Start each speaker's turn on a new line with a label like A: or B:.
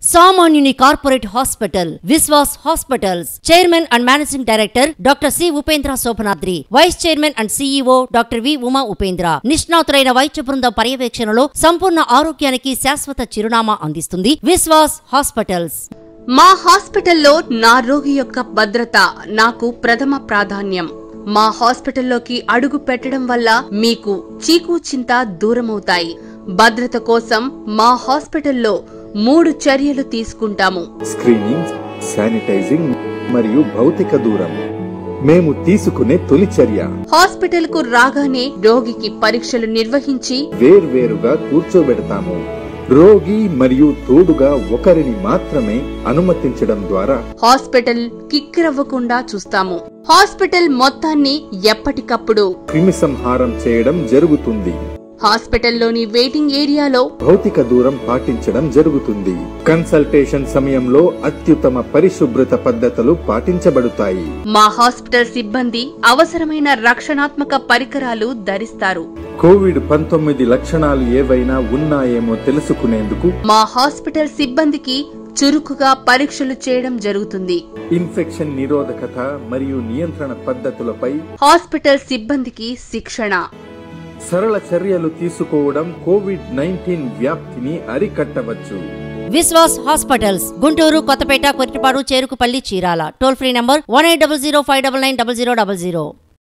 A: సామాన్యుని corporate hospital Vishwas hospitals chairman and managing director doctor C Upendra Shobhanadri vice chairman and CEO doctor V Uma Upendra నిష్ణాతులైన వైద్య బృందం పర్యవేక్షణలో సంపూర్ణ ఆరోగ్యానికి శాశ్వత చిరునామా అందిస్తుంది విశ్వాస్ హాస్పిటల్స్
B: మా హాస్పిటల్లో నా రోగి యొక్క భద్రత నాకు ప్రథమ ప్రాధాన్యం మా హాస్పిటల్లోకి అడుగు పెట్టడం వల్ల మీకు చీకు చింత దూరమవుతాయి భద్రత కోసం మా హాస్పిటల్లో మూడు చర్యలు తీసుకుంటాము
C: స్క్రీనింగ్ శానిటైజింగ్ మరియు భౌతిక దూరం మేము తీసుకునే తొలి చర్య
B: హాస్పిటల్ కు రాగానే రోగికి పరీక్షలు నిర్వహించి
C: వేర్వేరుగా కూర్చోబెడతాము రోగి మరియు తోడుగా ఒకరిని మాత్రమే అనుమతించడం ద్వారా
B: హాస్పిటల్ కిక్కిరవ్వకుండా చూస్తాము హాస్పిటల్ మొత్తాన్ని ఎప్పటికప్పుడు
C: క్రిమి సంహారం చేయడం జరుగుతుంది
B: హాస్పిటల్లోని వెయిటింగ్ ఏరియాలో
C: భౌతిక దూరం పాటించడం జరుగుతుంది కన్సల్టేషన్ సమయంలో అత్యుత్తమ పరిశుభ్రత పద్ధతులు పాటించబడతాయి
B: మా హాస్పిటల్ సిబ్బంది అవసరమైన రక్షణాత్మక పరికరాలు ధరిస్తారు
C: కోవిడ్ పంతొమ్మిది లక్షణాలు ఏవైనా ఉన్నాయేమో తెలుసుకునేందుకు
B: మా హాస్పిటల్ సిబ్బందికి చురుకుగా పరీక్షలు చేయడం జరుగుతుంది
C: ఇన్ఫెక్షన్ నిరోధకత మరియు నియంత్రణ పద్ధతులపై
B: హాస్పిటల్ సిబ్బందికి శిక్షణ
C: సరళ చర్యలు తీసుకోవడం కోవిడ్ నైన్టీన్ వ్యాప్తిని అరికట్టవచ్చు
A: Vishwas hospitals Guntur Kothapeta Kottipadu Cherukupalli Chirala toll free number one eight double zero five double nine double zero double zero